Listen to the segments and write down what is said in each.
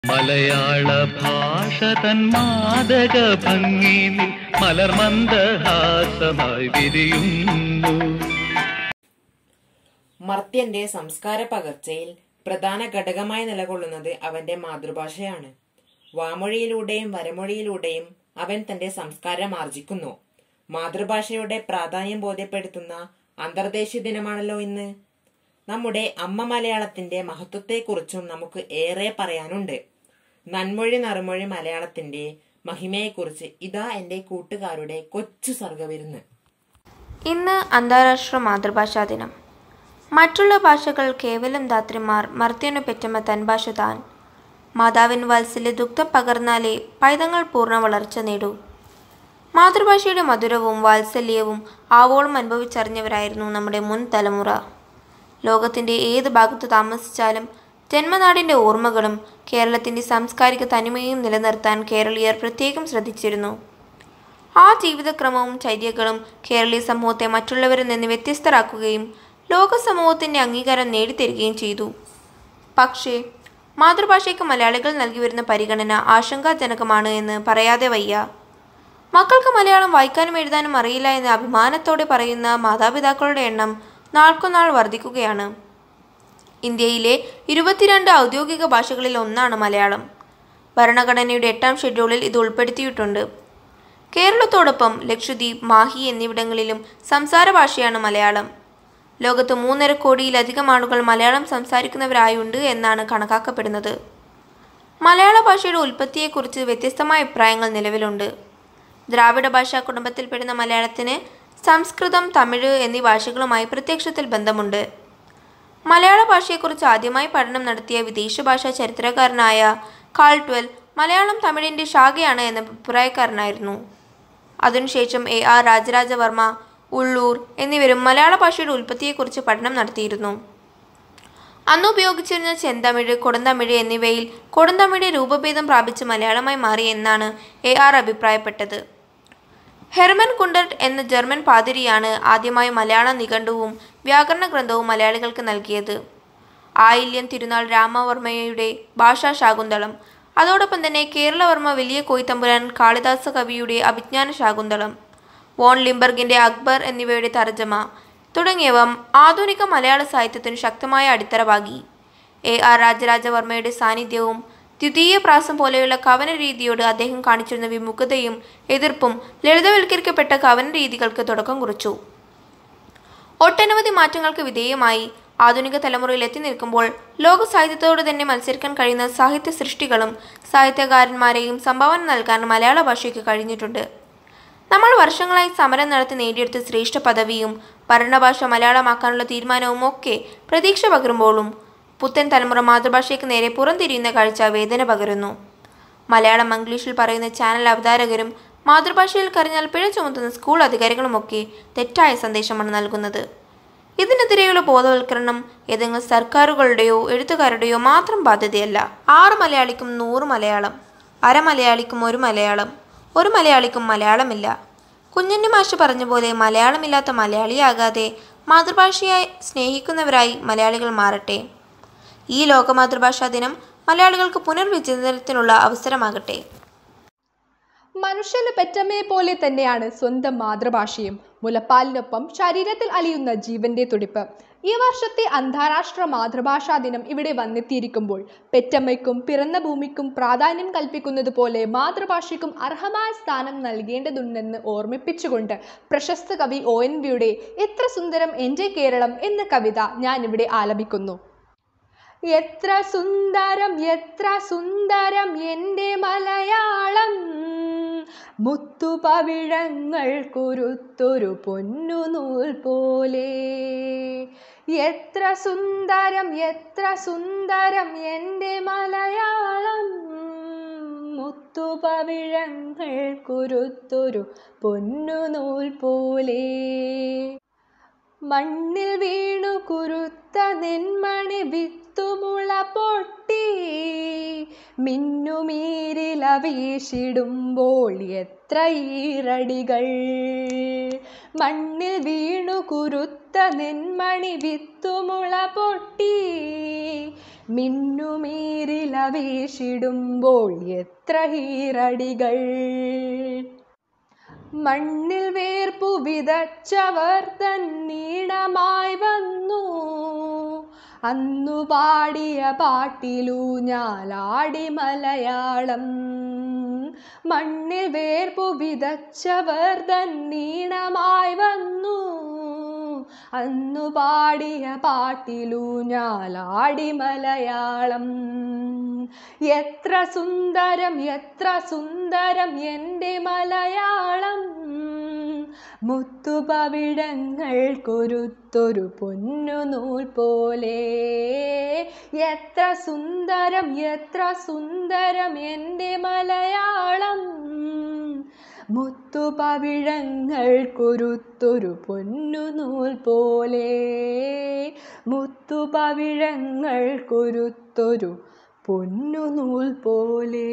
മലയാള ഭാഷ തൻ മാദക ഭംഗിയിൽ മലർമന്ദഹാസമായി വിരിയുന്നു മർത്യന്റെ സംസ്കാര പകർച്ചയിൽ പ്രധാന ഘടകമായി നിലകൊള്ളുന്നത് അവന്റെ മാതൃഭാഷയാണ് വാമൊഴിയിലൂടെയും വരമൊഴിയിലൂടെയും അവൻ തന്റെ സംസ്കാരം ആർജിക്കുന്നു മാതൃഭാഷയുടെ പ്രാധാന്യം ബോധ്യപ്പെടുത്തുന്ന അന്തർദേശീയ ദിനമാണല്ലോ ഇന്ന് നമ്മുടെ അമ്മ മലയാളത്തിന്റെ മഹത്വത്തെക്കുറിച്ചും നമുക്ക് ഏറെ പറയാനുണ്ട് നന്മൊഴി നറുമൊഴി മലയാളത്തിന്റെ മഹിമയെക്കുറിച്ച് ഇതാ എന്റെ കൂട്ടുകാരുടെ കൊച്ചു സർഗവിരുന്ന് ഇന്ന് അന്താരാഷ്ട്ര മാതൃഭാഷാ ദിനം മറ്റുള്ള ഭാഷകൾ കേവലം ധാത്രിമാർ മർത്യനു പെറ്റമ്മ തൻ ഭാഷ താൻ മാതാവിൻ വാത്സല്യ ദുഗ്ധം പകർന്നാലേ പൈതങ്ങൾ പൂർണ്ണ വളർച്ച നേടൂ മാതൃഭാഷയുടെ മധുരവും വാത്സല്യവും ആവോളം അനുഭവിച്ചറിഞ്ഞവരായിരുന്നു നമ്മുടെ മുൻ തലമുറ ലോകത്തിൻ്റെ ഏത് ഭാഗത്ത് താമസിച്ചാലും ജന്മനാടിൻ്റെ ഓർമ്മകളും കേരളത്തിൻ്റെ സാംസ്കാരിക തനിമയും നിലനിർത്താൻ കേരളീയർ പ്രത്യേകം ശ്രദ്ധിച്ചിരുന്നു ആ ജീവിതക്രമവും ചര്യകളും കേരളീയ സമൂഹത്തെ മറ്റുള്ളവരിൽ നിന്ന് വ്യത്യസ്തരാക്കുകയും ലോക സമൂഹത്തിൻ്റെ അംഗീകാരം നേടിത്തരികയും ചെയ്തു പക്ഷേ മാതൃഭാഷയ്ക്ക് മലയാളികൾ നൽകി വരുന്ന പരിഗണന ആശങ്കാജനകമാണ് എന്ന് പറയാതെ വയ്യ മക്കൾക്ക് മലയാളം വായിക്കാനും എഴുതാനും അറിയില്ല എന്ന് അഭിമാനത്തോടെ പറയുന്ന മാതാപിതാക്കളുടെ എണ്ണം നാൾക്കുനാൾ വർദ്ധിക്കുകയാണ് ഇന്ത്യയിലെ ഇരുപത്തിരണ്ട് ഔദ്യോഗിക ഭാഷകളിൽ ഒന്നാണ് മലയാളം ഭരണഘടനയുടെ എട്ടാം ഷെഡ്യൂളിൽ ഇത് ഉൾപ്പെടുത്തിയിട്ടുണ്ട് കേരളത്തോടൊപ്പം ലക്ഷദ്വീപ് മാഹി എന്നിവിടങ്ങളിലും സംസാര ഭാഷയാണ് മലയാളം ലോകത്ത് മൂന്നര കോടിയിലധികം ആളുകൾ മലയാളം സംസാരിക്കുന്നവരായുണ്ട് എന്നാണ് കണക്കാക്കപ്പെടുന്നത് മലയാള ഭാഷയുടെ ഉൽപ്പത്തിയെക്കുറിച്ച് വ്യത്യസ്തമായ അഭിപ്രായങ്ങൾ നിലവിലുണ്ട് ദ്രാവിഡ ഭാഷാ കുടുംബത്തിൽപ്പെടുന്ന മലയാളത്തിന് സംസ്കൃതം തമിഴ് എന്നീ ഭാഷകളുമായി പ്രത്യക്ഷത്തിൽ ബന്ധമുണ്ട് മലയാള ഭാഷയെക്കുറിച്ച് ആദ്യമായി പഠനം നടത്തിയ വിദേശ ഭാഷാ ചരിത്രകാരനായ കാൾട്വൽ മലയാളം തമിഴിൻ്റെ ശാഖയാണ് എന്ന അഭിപ്രായക്കാരനായിരുന്നു അതിനുശേഷം എ ആർ രാജരാജവർമ്മ ഉള്ളൂർ എന്നിവരും മലയാള ഭാഷയുടെ ഉൽപ്പത്തിയെക്കുറിച്ച് പഠനം നടത്തിയിരുന്നു അന്ന് ഉപയോഗിച്ചിരുന്ന ചെന്തമിഴ് കൊടുന്തമിഴ് എന്നിവയിൽ കൊടുന്തമിഴ് രൂപഭേദം പ്രാപിച്ച് മലയാളമായി മാറി എന്നാണ് എ ആർ അഭിപ്രായപ്പെട്ടത് ഹെർമൻ കുണ്ടർട്ട് എന്ന ജർമ്മൻ പാതിരിയാണ് ആദ്യമായി മലയാള നിഘണ്ടുവും വ്യാകരണ ഗ്രന്ഥവും മലയാളികൾക്ക് നൽകിയത് ആയില്യം തിരുനാൾ രാമവർമ്മയുടെ ഭാഷാ ശാകുന്തളം അതോടൊപ്പം തന്നെ കേരളവർമ്മ വലിയ കോയിത്തമ്പുരാൻ കാളിദാസ കവിയുടെ അഭിജ്ഞാന ശാകുന്തളം വോൺ ലിംബർഗിന്റെ അക്ബർ എന്നിവയുടെ തർജ്ജമ തുടങ്ങിയവ ആധുനിക മലയാള സാഹിത്യത്തിന് ശക്തമായ അടിത്തറവാകി എ ആർ രാജരാജവർമ്മയുടെ സാന്നിധ്യവും ദ്വിതീയ പ്രാസം പോലെയുള്ള കവന രീതിയോട് അദ്ദേഹം കാണിച്ചിരുന്ന വിമുഖതയും എതിർപ്പും ലളിതവൽക്കരിക്കപ്പെട്ട കവന രീതികൾക്ക് തുടക്കം കുറിച്ചു ഒട്ടനവധി മാറ്റങ്ങൾക്ക് വിധേയമായി ആധുനിക തലമുറയിൽ എത്തി നിൽക്കുമ്പോൾ ലോക സാഹിത്യത്തോട് തന്നെ മത്സരിക്കാൻ കഴിയുന്ന സാഹിത്യ സൃഷ്ടികളും സാഹിത്യകാരന്മാരെയും സംഭാവന നൽകാൻ മലയാള ഭാഷയ്ക്ക് കഴിഞ്ഞിട്ടുണ്ട് നമ്മൾ വർഷങ്ങളായി സമരം നടത്തി നേടിയെടുത്ത ശ്രേഷ്ഠ പദവിയും ഭരണഭാഷ മലയാളമാക്കാനുള്ള തീരുമാനവും ഒക്കെ പ്രതീക്ഷ പകരുമ്പോഴും പുത്തൻ തലമുറ മാതൃഭാഷയ്ക്ക് നേരെ പുറംതിരിയുന്ന കാഴ്ച വേദന പകരുന്നു മലയാളം മംഗ്ലീഷിൽ പറയുന്ന ചാനൽ അവതാരകരും മാതൃഭാഷയിൽ കരഞ്ഞാൽ പിഴ ചുമത്തുന്ന സ്കൂൾ അധികാരികളുമൊക്കെ തെറ്റായ സന്ദേശമാണ് നൽകുന്നത് ഇതിനെതിരെയുള്ള ബോധവൽക്കരണം ഏതെങ്കിലും സർക്കാരുകളുടെയോ എഴുത്തുകാരുടെയോ മാത്രം ബാധ്യതയല്ല ആറ് മലയാളിക്കും നൂറ് മലയാളം അര മലയാളിക്കും ഒരു മലയാളം ഒരു മലയാളിക്കും മലയാളമില്ല കുഞ്ഞുണ്ണി മാഷ് പറഞ്ഞ പോലെ മലയാളമില്ലാത്ത മലയാളിയാകാതെ മാതൃഭാഷയായി സ്നേഹിക്കുന്നവരായി മലയാളികൾ മാറട്ടെ ഈ ലോക മാതൃഭാഷാ ദിനം മലയാളികൾക്ക് പുനർവിചിന്തനത്തിനുള്ള അവസരമാകട്ടെ മനുഷ്യന് പെറ്റമ്മയെ പോലെ തന്നെയാണ് സ്വന്തം മാതൃഭാഷയും മുലപ്പാലിനൊപ്പം ശരീരത്തിൽ അലിയുന്ന ജീവന്റെ തുടിപ്പ് ഈ വർഷത്തെ അന്താരാഷ്ട്ര മാതൃഭാഷാ ദിനം ഇവിടെ വന്നെത്തിയിരിക്കുമ്പോൾ പെറ്റമ്മയ്ക്കും പിറന്ന ഭൂമിക്കും പ്രാധാന്യം കൽപ്പിക്കുന്നത് പോലെ മാതൃഭാഷയ്ക്കും അർഹമായ സ്ഥാനം നൽകേണ്ടതുണ്ടെന്ന് ഓർമ്മിപ്പിച്ചുകൊണ്ട് പ്രശസ്ത കവി ഒ എൻ വിയുടെ എത്ര സുന്ദരം എൻ്റെ കേരളം എന്ന കവിത ഞാനിവിടെ ആലപിക്കുന്നു എത്ര സുന്ദരം എത്ര സുന്ദരം എൻ്റെ മലയാളം മുത്തുപവിഴങ്ങൾ കുരുത്തൊരു പൊന്നുനൂൽ പോലെ എത്ര സുന്ദരം എത്ര സുന്ദരം എൻ്റെ മലയാളം മുത്തുപവിഴങ്ങൾ കുരുത്തൊരു പൊന്നുനൂൽ പോലെ മണ്ണിൽ വീണു കുരുത്ത നെന്മണി വിത്തുമുള പൊട്ടി മിന്നുമീരില വീശിടുമ്പോൾ എത്ര ഈറടികൾ മണ്ണിൽ വീണു കുരുത്ത നെന്മണി വിത്തുമുള പൊട്ടി മിന്നുമീരില വീശിടുമ്പോൾ എത്ര ഈറടികൾ മണ്ണിൽ വേർപ്പു വിതച്ചവർ തന്നീണമായി വന്നു അന്നു പാടിയ പാട്ടിലൂഞ്ഞാലാടി മലയാളം മണ്ണിൽ വേർപ്പു വിതച്ചവർ തന്നീണമായി വന്നു അന്നു പാടിയ പാട്ടിലൂഞ്ഞാലാടി മലയാളം എത്ര സുന്ദരം എത്ര സുന്ദരം എൻ്റെ മലയാളം മുത്തുപവിടങ്ങൾ കൊരുത്തൊരു പൊന്നു നൂൽ പോലെ എത്ര സുന്ദരം എത്ര സുന്ദരം എൻ്റെ മലയാളം മുത്തുപവിഴങ്ങൾ കൊരുത്തൊരു പൊന്നു നൂൽ പോലെ മുത്തുപവിഴങ്ങൾ കൊരുത്തൊരു പൊന്നു നൂൽ പോലെ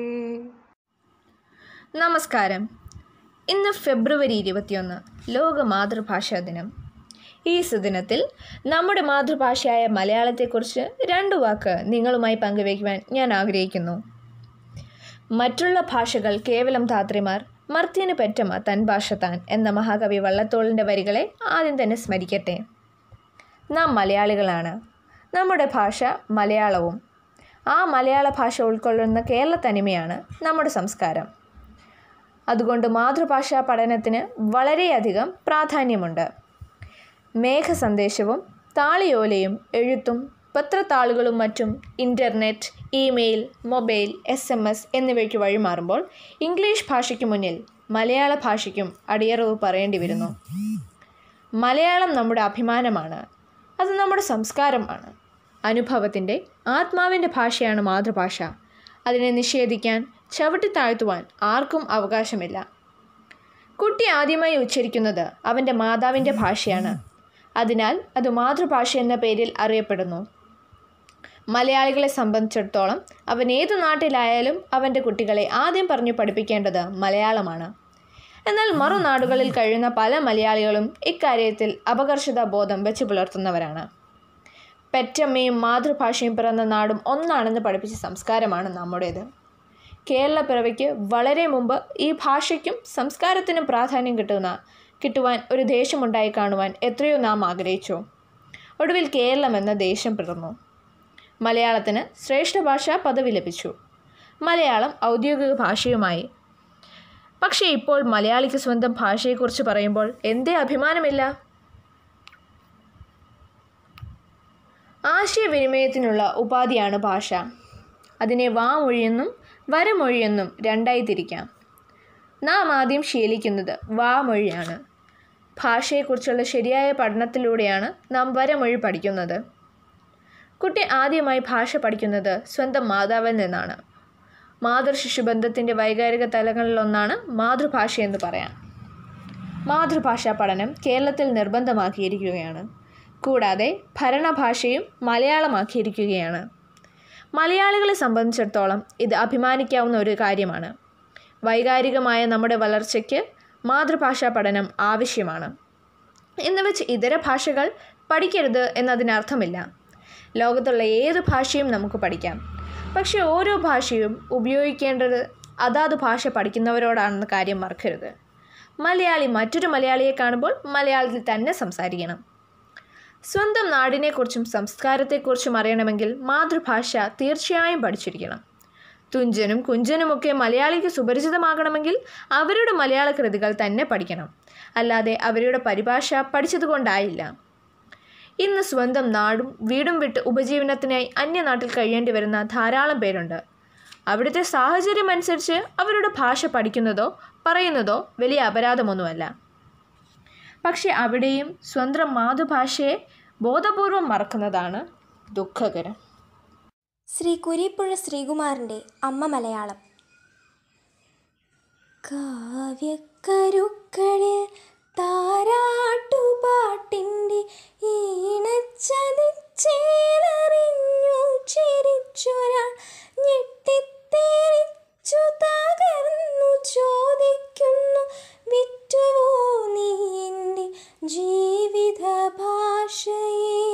നമസ്കാരം ഇന്ന് ഫെബ്രുവരി ഇരുപത്തിയൊന്ന് ലോക മാതൃഭാഷാ ദിനം ഈ സുദിനത്തിൽ നമ്മുടെ മാതൃഭാഷയായ മലയാളത്തെക്കുറിച്ച് രണ്ടു വാക്ക് നിങ്ങളുമായി പങ്കുവയ്ക്കുവാൻ ഞാൻ ആഗ്രഹിക്കുന്നു മറ്റുള്ള ഭാഷകൾ കേവലം ധാത്രിമാർ മർത്യന് പെറ്റമ്മ തൻ ഭാഷ താൻ എന്ന മഹാകവി വള്ളത്തോളിൻ്റെ വരികളെ ആദ്യം തന്നെ സ്മരിക്കട്ടെ നാം മലയാളികളാണ് നമ്മുടെ ഭാഷ മലയാളവും ആ മലയാള ഭാഷ ഉൾക്കൊള്ളുന്ന കേരള തനിമയാണ് നമ്മുടെ സംസ്കാരം അതുകൊണ്ട് മാതൃഭാഷാ പഠനത്തിന് വളരെയധികം പ്രാധാന്യമുണ്ട് മേഘസന്ദേശവും താളിയോലയും എഴുത്തും പത്രത്താളുകളും മറ്റും internet email mobile S M S എന്നിവയ്ക്ക് വഴിമാറുമ്പോൾ ഇംഗ്ലീഷ് ഭാഷയ്ക്ക് മുന്നിൽ മലയാള ഭാഷയ്ക്കും അടിയറവ് പറയേണ്ടി വരുന്നു മലയാളം നമ്മുടെ അഭിമാനമാണ് അത് നമ്മുടെ സംസ്കാരമാണ് അനുഭവത്തിൻ്റെ ആത്മാവിൻ്റെ ഭാഷയാണ് മാതൃഭാഷ അതിനെ നിഷേധിക്കാൻ ചവിട്ടി താഴ്ത്തുവാൻ ആർക്കും അവകാശമില്ല കുട്ടി ആദ്യമായി ഉച്ചരിക്കുന്നത് അവൻ്റെ മാതാവിൻ്റെ ഭാഷയാണ് അതിനാൽ അത് മാതൃഭാഷ എന്ന പേരിൽ അറിയപ്പെടുന്നു മലയാളികളെ സംബന്ധിച്ചിടത്തോളം അവൻ ഏതു നാട്ടിലായാലും അവൻ്റെ കുട്ടികളെ ആദ്യം പറഞ്ഞു പഠിപ്പിക്കേണ്ടത് മലയാളമാണ് എന്നാൽ മറുനാടുകളിൽ കഴിയുന്ന പല മലയാളികളും ഇക്കാര്യത്തിൽ അപകർഷതാ ബോധം വെച്ച് പുലർത്തുന്നവരാണ് പെറ്റമ്മയും മാതൃഭാഷയും പിറന്ന നാടും ഒന്നാണെന്ന് പഠിപ്പിച്ച സംസ്കാരമാണ് നമ്മുടേത് കേരള പിറവിക്ക് വളരെ മുമ്പ് ഈ ഭാഷയ്ക്കും സംസ്കാരത്തിനും പ്രാധാന്യം കിട്ടുന്ന കിട്ടുവാൻ ഒരു ദേശമുണ്ടായി കാണുവാൻ എത്രയോ നാം ആഗ്രഹിച്ചു ഒടുവിൽ കേരളം എന്ന ദേശം പിറന്നു മലയാളത്തിന് ശ്രേഷ്ഠ ഭാഷാ പദവി ലഭിച്ചു മലയാളം ഔദ്യോഗിക ഭാഷയുമായി പക്ഷേ ഇപ്പോൾ മലയാളിക്ക് സ്വന്തം ഭാഷയെക്കുറിച്ച് പറയുമ്പോൾ എന്തേ അഭിമാനമില്ല ആശയവിനിമയത്തിനുള്ള ഉപാധിയാണ് ഭാഷ അതിനെ വാമൊഴിയെന്നും വരമൊഴിയെന്നും രണ്ടായി തിരിക്കാം നാം ആദ്യം ശീലിക്കുന്നത് വാമൊഴിയാണ് ഭാഷയെക്കുറിച്ചുള്ള ശരിയായ പഠനത്തിലൂടെയാണ് നാം വരമൊഴി പഠിക്കുന്നത് കുട്ടി ആദ്യമായി ഭാഷ പഠിക്കുന്നത് സ്വന്തം മാതാവിൽ നിന്നാണ് മാതൃശിശു ബന്ധത്തിൻ്റെ വൈകാരിക തലങ്ങളിലൊന്നാണ് മാതൃഭാഷ എന്ന് പറയാം മാതൃഭാഷാ പഠനം കേരളത്തിൽ നിർബന്ധമാക്കിയിരിക്കുകയാണ് കൂടാതെ ഭരണഭാഷയും മലയാളമാക്കിയിരിക്കുകയാണ് മലയാളികളെ സംബന്ധിച്ചിടത്തോളം ഇത് അഭിമാനിക്കാവുന്ന ഒരു കാര്യമാണ് വൈകാരികമായ നമ്മുടെ വളർച്ചയ്ക്ക് മാതൃഭാഷാ പഠനം ആവശ്യമാണ് എന്ന് വെച്ച് ഇതര ഭാഷകൾ പഠിക്കരുത് എന്നതിനർത്ഥമില്ല ലോകത്തുള്ള ഏത് ഭാഷയും നമുക്ക് പഠിക്കാം പക്ഷേ ഓരോ ഭാഷയും ഉപയോഗിക്കേണ്ടത് അതാത് ഭാഷ പഠിക്കുന്നവരോടാണെന്ന കാര്യം മറക്കരുത് മലയാളി മറ്റൊരു മലയാളിയെ കാണുമ്പോൾ മലയാളത്തിൽ തന്നെ സംസാരിക്കണം സ്വന്തം നാടിനെക്കുറിച്ചും സംസ്കാരത്തെക്കുറിച്ചും അറിയണമെങ്കിൽ മാതൃഭാഷ തീർച്ചയായും പഠിച്ചിരിക്കണം തുഞ്ചനും കുഞ്ചനുമൊക്കെ മലയാളിക്ക് സുപരിചിതമാകണമെങ്കിൽ അവരുടെ മലയാള കൃതികൾ തന്നെ പഠിക്കണം അല്ലാതെ അവരുടെ പരിഭാഷ പഠിച്ചതുകൊണ്ടായില്ല ഇന്ന് സ്വന്തം നാടും വീടും വിട്ട് ഉപജീവനത്തിനായി അന്യനാട്ടിൽ കഴിയേണ്ടി വരുന്ന ധാരാളം പേരുണ്ട് അവിടുത്തെ സാഹചര്യം അനുസരിച്ച് അവരുടെ ഭാഷ പഠിക്കുന്നതോ പറയുന്നതോ വലിയ അപരാധമൊന്നുമല്ല പക്ഷെ അവിടെയും സ്വന്തം മാതൃഭാഷയെ ബോധപൂർവം മറക്കുന്നതാണ് ദുഃഖകരം ശ്രീ കുരിപ്പുഴ ശ്രീകുമാറിൻ്റെ അമ്മ മലയാളം കാവ്യക്കരുക്കളിൽ താരാട്ടുപാട്ടിൻ്റെ ഈണച്ചതിച്ചേലറിഞ്ഞു ചിരിച്ചൊരാൾ ഞെട്ടിത്തേറിച്ചു തകർന്നു ചോദിക്കുന്നു വിറ്റുവോ നീ എൻ്റെ ജീവിത ഭാഷയെ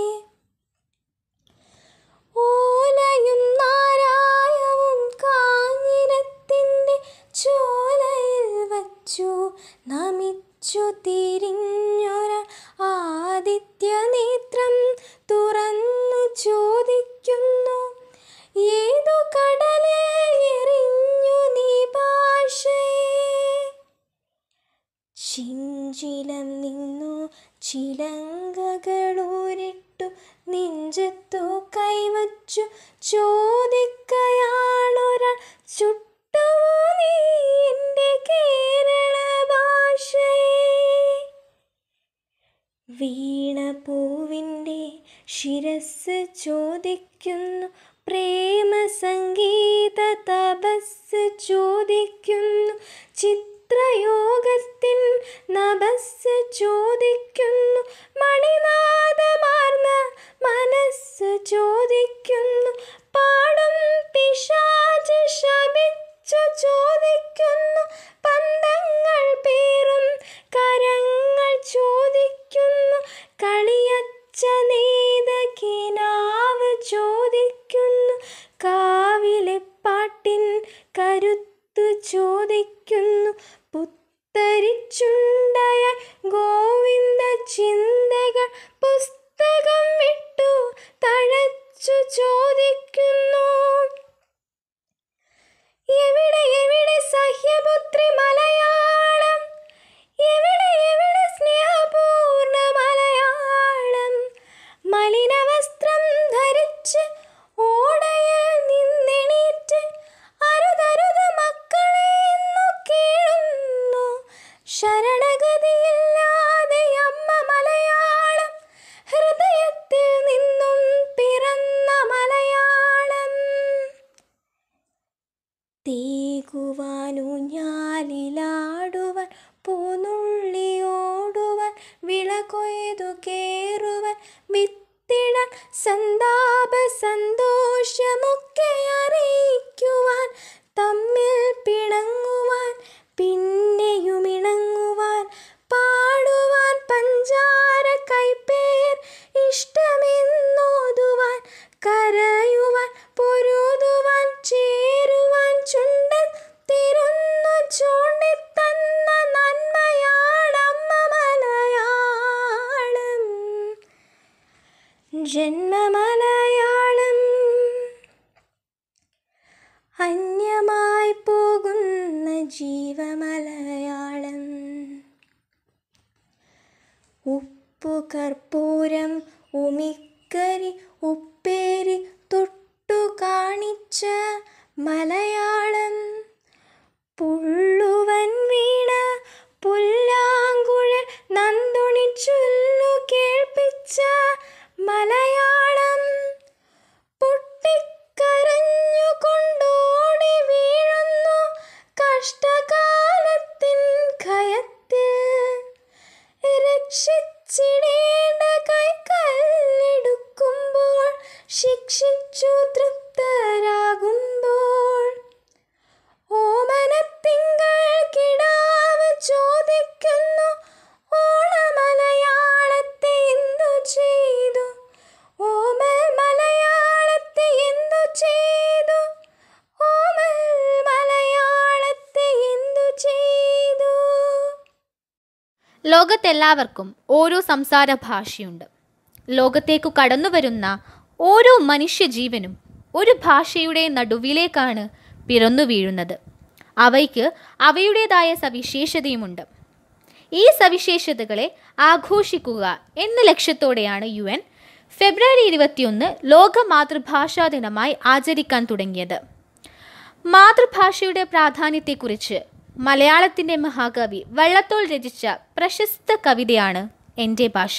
ഓലയും നാരായവും കാഞ്ഞിരത്തിൻ്റെ ചോലയിൽ വച്ചു നമിച്ചു തിരിഞ്ഞൊരാൾ ആദിത്യനേത്രം തുറന്നു ചോദിക്കുന്നു ഏതു കടലിൽ എറിഞ്ഞു നീ ഭാഷയെ ചിഞ്ചിലം നിന്നു ചിലങ്കകളൂരിട്ടു നെഞ്ചത്തു കൈവച്ചു ചോദിക്കയാളൊരാൾ ചുട്ടുവോ നീ എൻ്റെ കേരള ഭാഷയെ വീണപൂവിൻ്റെ ശിരസ് ചോദിക്കുന്നു പ്രേമ സംഗീത തപസ് ചോദിക്കുന്നു ചിത്രയോഗത്തിൻ നഭസ് ചോദിക്കുന്നു മണിനാദമാർന്ന മനസ്സ് ചോദിക്കുന്നു പാടും പിശാച് ശപിച്ചു ചോദിക്കുന്നു പന്തങ്ങൾ പേറും കരങ്ങൾ ചോദിക്കുന്നു കളിയച്ച നെയ്ത കിനാവ് ചോദിക്കുന്നു കാവിലെ പാട്ടിൻ കരുത്തു ചോദിക്കുന്നു പുത്തരിച്ചുണ്ടയ ഗോവിന്ദ ചിന്തകൾ പുസ്തകം വിട്ടു തഴച്ചു ചോദിക്കുന്നു എവിടെ എവിടെ സഹ്യപുത്രി മലയാളം എവിടെ എവിടെ സ്നേഹപൂർണ്ണ മലയാളം മലിനവസ്ത്രം ധരിച്ച് ഓടയിൽ നിന്നെണീറ്റ് അരുതരുത് മക്കളെ എന്നു കേളുന്നു ശരണഗതിയില്ലാതെ അമ്മ മലയാളം ഹൃദയത്തിൽ നിന്നും പിറന്ന മലയാളം തേകുവാനൂഞ്ഞാലിലാടുവാൻ പൂനുള്ളിയോടുവാൻ വിള കൊയ്തു കേറുവാൻ വിത്തിടാൻ സന്താപ സന്തോഷമൊക്കെ അറിയിക്കുവാൻ തമ്മിൽ പിണങ്ങുവാൻ പിന്നെയും ഇണങ്ങുവാൻ പാടുവാൻ പഞ്ചാര കൈപ്പേർ ഇഷ്ടമെന്നോതുവാൻ കരയുവാൻ പൊരുതുവാൻ ചേരുവാൻ ചുണ്ടൻ തിരുന്നു ചൂണ്ടിത്തന്ന നന്മയാളമ്മ മലയാളം ജന്മമലയാളം അന്യമായി പോകുന്ന ജീവമലയാളം ഉപ്പു കർപ്പൂരം ഉമിക്കരി ഉപ്പേരി തൊട്ടു കാണിച്ച മലയാളം പുള്ളുവൻ വീണ പുല്ലാങ്കുഴൽ നന്ദുണി ചൊല്ലു കേൾപ്പിച്ച മലയാളം പൊട്ടിക്കരഞ്ഞു കൊണ്ടോടി വീഴുന്നു കഷ്ടകാലത്തിൻ ഭയത്തിൽ രക്ഷിച്ചിടേണ്ട കൈക്കല്ലെടുക്കുമ്പോൾ ശിക്ഷിച്ചു തൃപ്തരാകുമ്പോൾ ഓമനത്തിങ്കൾ കിടാവ് ചോദിക്കുന്നു ഓണമലയാളത്തെ എന്തു ചെയ്തു ഓമൽ മലയാളത്തെ എന്തു ചെയ്തു ഓമൽ മലയാളത്തെ എന്തു ചെയ്തു ലോകത്തെല്ലാവർക്കും ഓരോ സംസാര ഭാഷയുണ്ട് ലോകത്തേക്കു കടന്നുവരുന്ന ഓരോ മനുഷ്യജീവനും ഒരു ഭാഷയുടെ നടുവിലേക്കാണ് പിറന്നു വീഴുന്നത് അവയ്ക്ക് അവയുടേതായ സവിശേഷതയുമുണ്ട് ഈ സവിശേഷതകളെ ആഘോഷിക്കുക എന്ന ലക്ഷ്യത്തോടെയാണ് യു എൻ ഫെബ്രുവരി ഇരുപത്തിയൊന്ന് ലോക മാതൃഭാഷാ ദിനമായി ആചരിക്കാൻ തുടങ്ങിയത് മാതൃഭാഷയുടെ പ്രാധാന്യത്തെക്കുറിച്ച് മലയാളത്തിൻ്റെ മഹാകവി വള്ളത്തോൾ രചിച്ച പ്രശസ്ത കവിതയാണ് എൻ്റെ ഭാഷ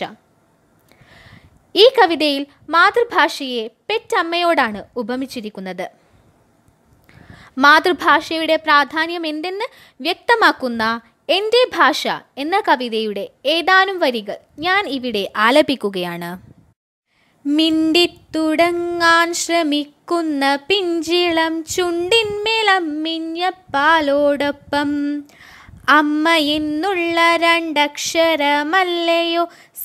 ഈ കവിതയിൽ മാതൃഭാഷയെ പെറ്റമ്മയോടാണ് ഉപമിച്ചിരിക്കുന്നത് മാതൃഭാഷയുടെ പ്രാധാന്യം എന്തെന്ന് വ്യക്തമാക്കുന്ന എൻ്റെ ഭാഷ എന്ന കവിതയുടെ ഏതാനും വരികൾ ഞാൻ ഇവിടെ ആലപിക്കുകയാണ് മിണ്ടിത്തുടങ്ങാൻ ശ്രമിക്കുന്ന പിഞ്ചിളം ചുണ്ടിന്മേലമ്മിഞ്ഞ പാലോടൊപ്പം അമ്മ എന്നുള്ള രണ്ടക്ഷരമല്ലയോ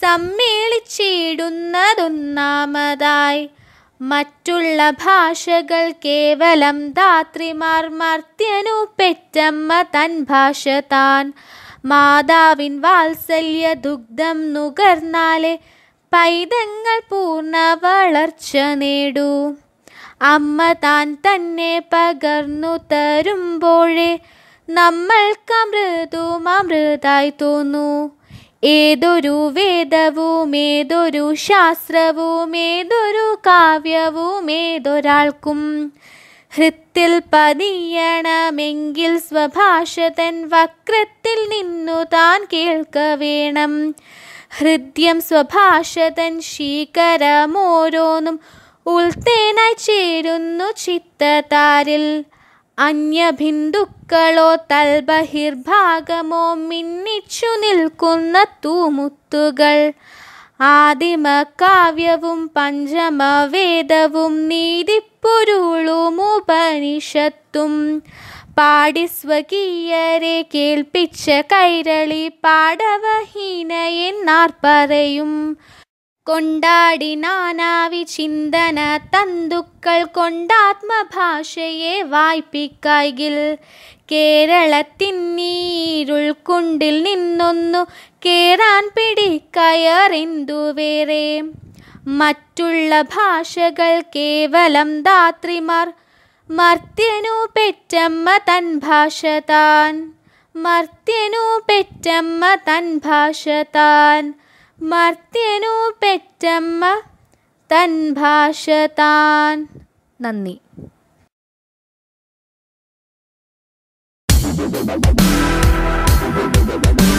സമ്മേളിച്ചിടുന്നതൊന്നാമതായി മറ്റുള്ള ഭാഷകൾ കേവലം ധാത്രിമാർ മർത്യനു പെറ്റമ്മ തൻ ഭാഷ താൻ മാതാവിൻ വാത്സല്യ ദുഗ്ധം നുകർന്നാലേ പൈതങ്ങൾ പൂർണ്ണ വളർച്ച നേടൂ അമ്മ താൻ തന്നെ പകർന്നു തരുമ്പോഴേ നമ്മൾക്ക് അമൃതും അമൃതായി തോന്നൂ ഏതൊരു വേദവും ഏതൊരു ശാസ്ത്രവും ഏതൊരു കാവ്യവും ഏതൊരാൾക്കും ഹൃത്തിൽ പതിയണമെങ്കിൽ സ്വഭാഷതൻ വക്രത്തിൽ നിന്നു താൻ കേൾക്ക വേണം ഹൃദ്യം സ്വഭാഷതൻ ശീകരമോരോന്നും ഉൾത്തേനായി ചേരുന്നു ചിത്തതാരിൽ അന്യബിന്ദുക്കളോ തൽബഹിർഭാഗമോ മിന്നിച്ചു നിൽക്കുന്ന തൂമുത്തുകൾ ആദിമ കാവ്യവും പഞ്ചമവേദവും നീതിപ്പൊരുളും ഉപനിഷത്തും പാടി സ്വകീയരെ കേൾപ്പിച്ച കൈരളി പാടവഹീന എന്നാർ പറയും കൊണ്ടാടി നാനാവി ചിന്തന തന്തുക്കൾ കൊണ്ടാത്മഭാഷയെ വായ്പിക്കായിൽ കേരളത്തിന്നീരുൾക്കുണ്ടിൽ നിന്നൊന്നു കേറാൻ പിടിക്കയറിന്തു വേറെ മറ്റുള്ള ഭാഷകൾ കേവലം ധാത്രിമാർ മർത്യനു പെറ്റമ്മ തൻ ഭാഷ താൻ മർത്യനു പെറ്റമ്മ തൻ ഭാഷ താൻ മർത്യനു പെറ്റമ്മ തൻ ഭാഷ താൻ നന്ദി Thank you.